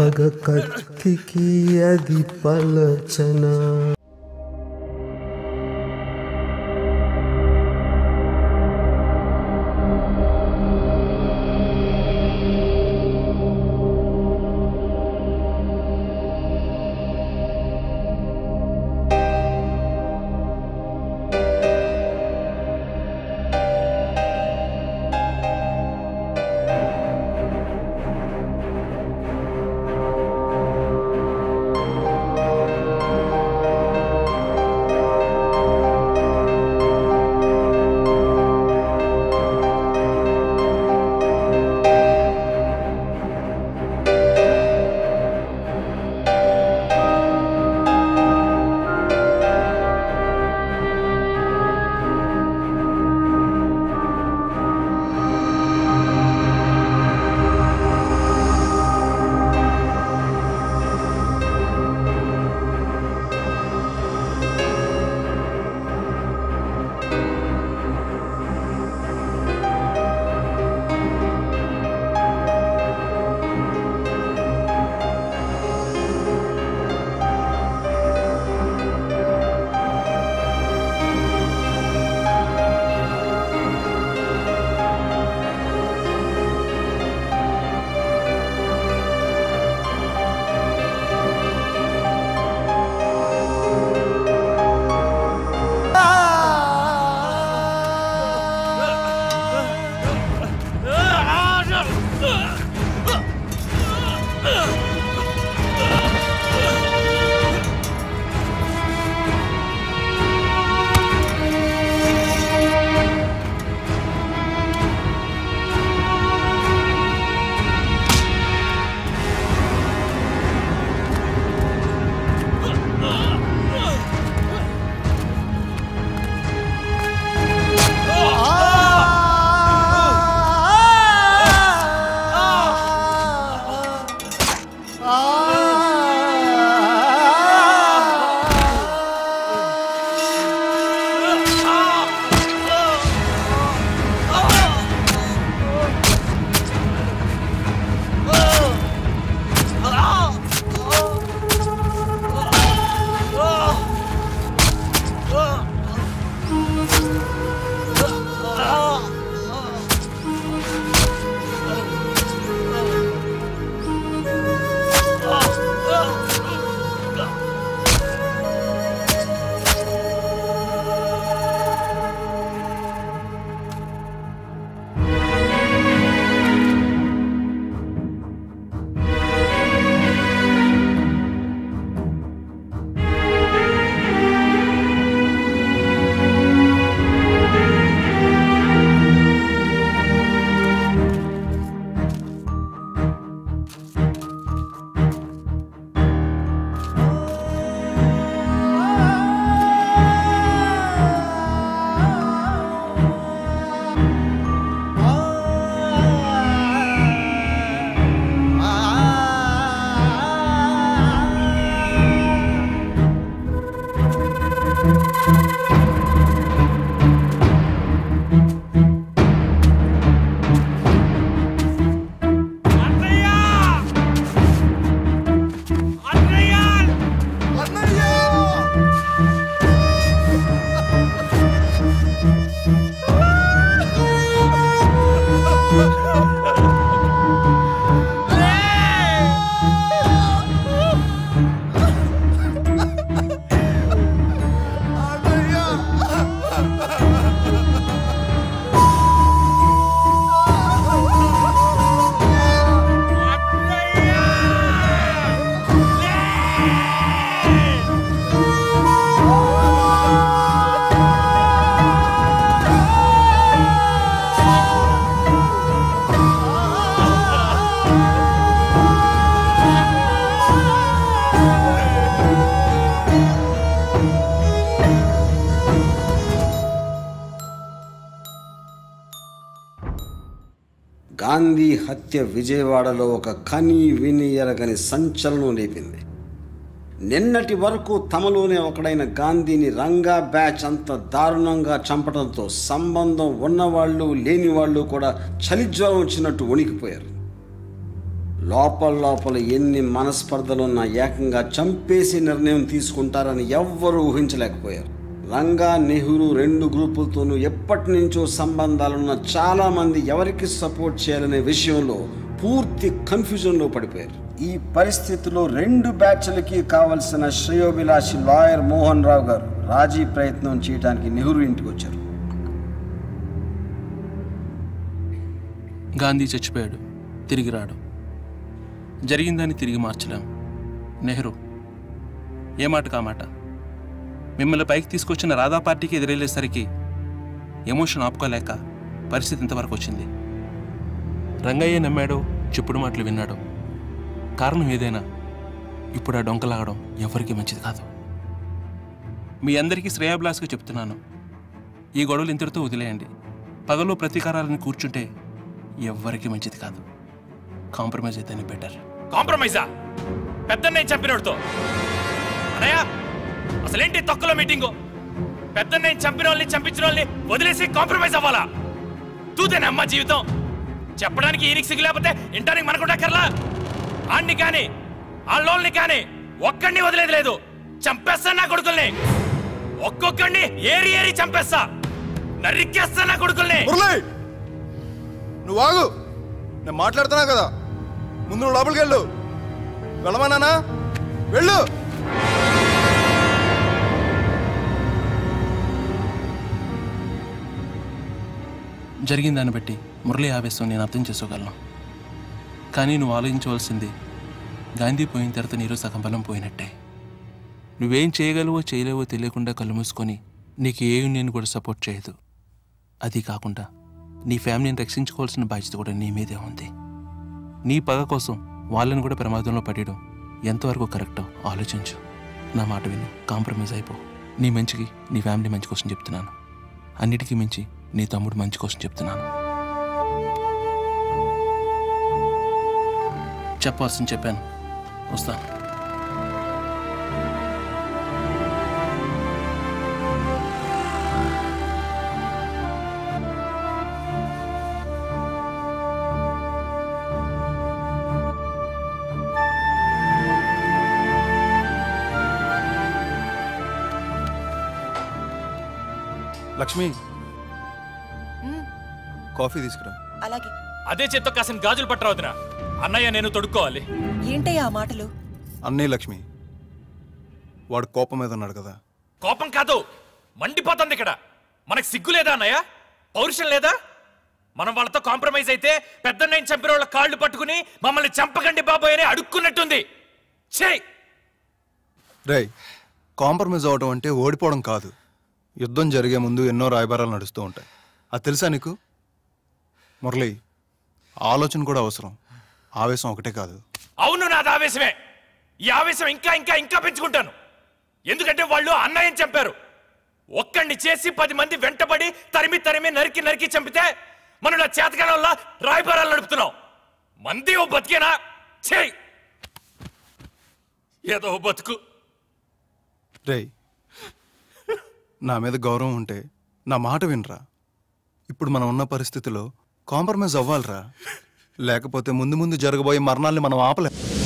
పగ కత్తికి అది పలచన గాంధీ హత్య విజయవాడలో ఒక కని విని ఎరగని సంచలనం రేపింది నిన్నటి వరకు తమలోనే ఒకడైన గాంధీని రంగా బ్యాచ్ అంత దారుణంగా చంపడంతో సంబంధం ఉన్నవాళ్ళు లేని వాళ్ళు కూడా చలిజ్వరం వచ్చినట్టు వణికిపోయారు లోపల లోపల ఎన్ని మనస్పర్ధలున్నా ఏకంగా చంపేసి నిర్ణయం తీసుకుంటారని ఎవ్వరూ ఊహించలేకపోయారు రంగా నెహ్రూ రెండు గ్రూపులతోనూ ఎప్పటి నుంచో సంబంధాలున్న చాలామంది ఎవరికి సపోర్ట్ చేయాలనే విషయంలో పూర్తి కన్ఫ్యూజన్లో పడిపోయారు ఈ పరిస్థితిలో రెండు బ్యాచ్లకి కావలసిన శ్రేయోభిలాషి లాయర్ మోహన్ రావు గారు రాజీ ప్రయత్నం చేయడానికి నెహ్రూ ఇంటికి వచ్చారు గాంధీ చచ్చిపోయాడు తిరిగి రాడు జరిగిందని తిరిగి మార్చలేం నెహ్రూ ఏ మాట కామాట మిమ్మల్ని పైకి తీసుకొచ్చిన రాధా పార్టీకి ఎదురెళ్ళేసరికి ఎమోషన్ ఆపుకోలేక పరిస్థితి ఇంతవరకు వచ్చింది రంగయ్య నమ్మాడు చెప్పుడు మాటలు విన్నాడు కారణం ఏదైనా ఇప్పుడు ఆ డొంకలాగడం ఎవరికీ మంచిది కాదు మీ అందరికీ శ్రేయాభిలాస్గా చెప్తున్నాను ఈ గొడవలు ఇంతటితో వదిలేయండి పగలో ప్రతీకారాలను కూర్చుంటే ఎవ్వరికీ మంచిది కాదు కాంప్రమైజ్ అయితేనే బెటర్ కాంప్రమైజా పెద్ద నేను చంపినోడితో అనయ్య అసలేంటి తొక్కలో మీటింగు పెద్ద నేను చంపిన వాళ్ళని చంపించిన వాళ్ళని వదిలేసి కాంప్రమైజ్ అవ్వాలా తూదేనా అమ్మ జీవితం చెప్పడానికి ఈయనకి సిగ్గు లేకపోతే ఇంటానికి మనకుండా కర్లా ఆడిని కానీ ఆళ్ళోళ్ళని కానీ ఒక్కడిని వదిలేదు లేదు చంపేస్తా నా కొడుకుల్ని ఒక్కొక్కడిని ఏరి ఏరి చంపేస్తా నరికేస్తా నా కొడుకుల్ని మురళి నువ్వు ఆగు నేను మాట్లాడుతున్నా కదా ముందు నువ్వు లోపలికి వెళ్ళు వెళ్ళమన్నానా వెళ్ళు జరిగిన దాన్ని బట్టి మురళి ఆవేశం నేను అర్థం చేసుకోగలను కానీ నువ్వు ఆలోచించవలసింది గాంధీ పోయిన తర్వాత నీరు సగం బలం పోయినట్టే నువ్వేం చేయగలవో చేయలేవో తెలియకుండా కళ్ళు మూసుకొని నీకు ఏ యూనియన్ కూడా సపోర్ట్ చేయదు అది కాకుండా నీ ఫ్యామిలీని రక్షించుకోవాల్సిన బాధ్యత కూడా నీ మీదే ఉంది నీ పగ కోసం వాళ్ళని కూడా ప్రమాదంలో పడేయడం ఎంతవరకు కరెక్టో ఆలోచించు నా మాట విని కాంప్రమైజ్ అయిపో నీ మంచికి నీ ఫ్యామిలీ మంచి కోసం చెప్తున్నాను అన్నిటికీ మించి నీ తమ్ముడు మంచి కోసం చెప్తున్నాను చెప్పాల్సింది చెప్పాను వస్తాను లక్ష్మి కాఫీ తీసుకురా అలాగే అదే చేత్తో కాసిన గాజులు పట్టరావుతున్నా అన్నయ్య నేను తొడుక్కోవాలి ఏంటయ్యా ఆ మాటలు అన్నీ లక్ష్మి వాడు కోపం మీద ఉన్నాడు కదా కోపం కాదు మండిపోతుంది ఇక్కడ మనకు సిగ్గు లేదా అన్నయ్య పౌరుషం లేదా మనం వాళ్ళతో కాంప్రమైజ్ అయితే పెద్ద నేను చంపిన వాళ్ళ కాళ్ళు పట్టుకుని మమ్మల్ని చంపకండి బాబోయ్ అని అడుక్కున్నట్టుంది ఛే రేయ్ కాంప్రమైజ్ అవడం అంటే ఓడిపోవడం కాదు యుద్ధం జరిగే ముందు ఎన్నో రాయబారాలు నడుస్తూ ఉంటాయి అది తెలుసా నీకు మురళి ఆలోచన కూడా అవసరం ఆవేశం ఒకటే కాదు అవును నాది ఆవేశమే ఈ ఆవేశం ఇంకా ఇంకా ఇంకా పెంచుకుంటాను ఎందుకంటే వాళ్ళు అన్నయ్యని చంపారు ఒక్కడిని చేసి పది మంది వెంటబడి తరిమి తరిమి నరికి నరికి చంపితే మనం నా చేతకాలం వల్ల రాయబారాలు నడుపుతున్నాం మంది ఓ బతికేనా ఛే ఏదో ఓ బతుకు రేయ్ నా మీద గౌరవం ఉంటే నా మాట వినరా ఇప్పుడు మనం ఉన్న పరిస్థితిలో కాంప్రమైజ్ అవ్వాలిరా లేకపోతే ముందు ముందు జరగబోయే మరణాల్ని మనం ఆపలేం